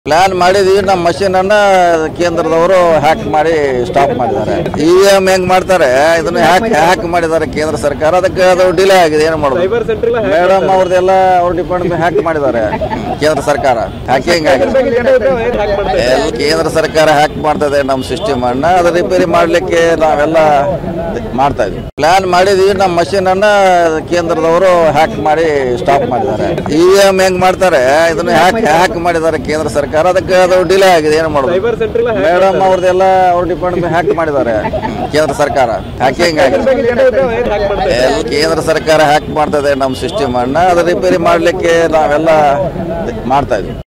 plan ಮಾಡಿದ್ವಿ ನಮ್ಮ machine ಅನ್ನ ಕೇಂದ್ರದವರು ಹ್ಯಾಕ್ ಮಾಡಿ ಸ್ಟಾಪ್ ಮಾಡಿದ್ದಾರೆ ಇ ಎಂ ಹೆಂಗ್ ಮಾಡ್ತಾರೆ ಇದನ್ನ ಹ್ಯಾಕ್ ಹ್ಯಾಕ್ ಮಾಡಿದ್ದಾರೆ ಕೇಂದ್ರ ಸರ್ಕಾರ ಅದಕ್ಕೆ ಅದು ಡಿಲೇ ಆಗಿದೆ ಏನು ಮಾಡೋದು ಸೈಬರ್ ಸೆಂಟರ್ ಮೇಡಮ್ ಅವ್ರದ್ದೆಲ್ಲ ಅವ್ರ ಡಿಪಾರ್ಟ್ಮೆಂಟ್ ಹ್ಯಾಕ್ ಮಾಡಿದ್ದಾರೆ ಕೇಂದ್ರ ಸರ್ಕಾರ ಹ್ಯಾಕಿಂಗ್ ಆಗಿದೆ ಎಲ್ಲ ಕೇಂದ್ರ ಸರ್ಕಾರ ಹ್ಯಾಕ್ ಮಾಡ್ತದೆ ನಮ್ಮ ಸಿಸ್ಟಮ್ ಅನ್ನ ಅದು ರಿಪೇರಿ ಮಾಡ್ಲಿಕ್ಕೆ ನಾವೆಲ್ಲ ಮಾಡ್ತಾ ಇದ್ವಿ ಪ್ಲಾನ್ ಮಾಡಿದ್ವಿ ನಮ್ಮ ಮಷೀನ್ ಅನ್ನ ಕೇಂದ್ರದವರು ಹ್ಯಾಕ್ ಮಾಡಿ ಸ್ಟಾಪ್ ಮಾಡಿದ್ದಾರೆ ಇ ಎಂ ಹೆಂಗ್ ಮಾಡ್ತಾರೆ ಇದನ್ನ ಹ್ಯಾಕ್ ಹ್ಯಾಕ್ ಮಾಡಿದ್ದಾರೆ ಕೇಂದ್ರ ಸರ್ಕಾರ ಅದಕ್ಕೆ ಅದು ಡಿಲೇ ಆಗಿದೆ ಏನು ಮಾಡೋದು ಸೈಬರ್ ಸೆಂಟರ್ ಮೇಡಮ್ ಅವ್ರದ್ದೆಲ್ಲ ಅವ್ರ ಡಿಪಾರ್ಟ್ಮೆಂಟ್ ಹ್ಯಾಕ್ ಮಾಡಿದ್ದಾರೆ ಕೇಂದ್ರ ಸರ್ಕಾರ ಹ್ಯಾಕಿಂಗ್ ಆಗಿದೆ ಎಲ್ಲ ಕೇಂದ್ರ ಸರ್ಕಾರ ಹ್ಯಾಕ್ ಮಾಡ್ತದೆ ನಮ್ಮ ಸಿಸ್ಟಮ್ ಅನ್ನ ಅದು ರಿಪೇರಿ ಮಾಡ್ಲಿಕ್ಕೆ ನಾವೆಲ್ಲ ಮಾಡ್ತಾ ಇದ್ವಿ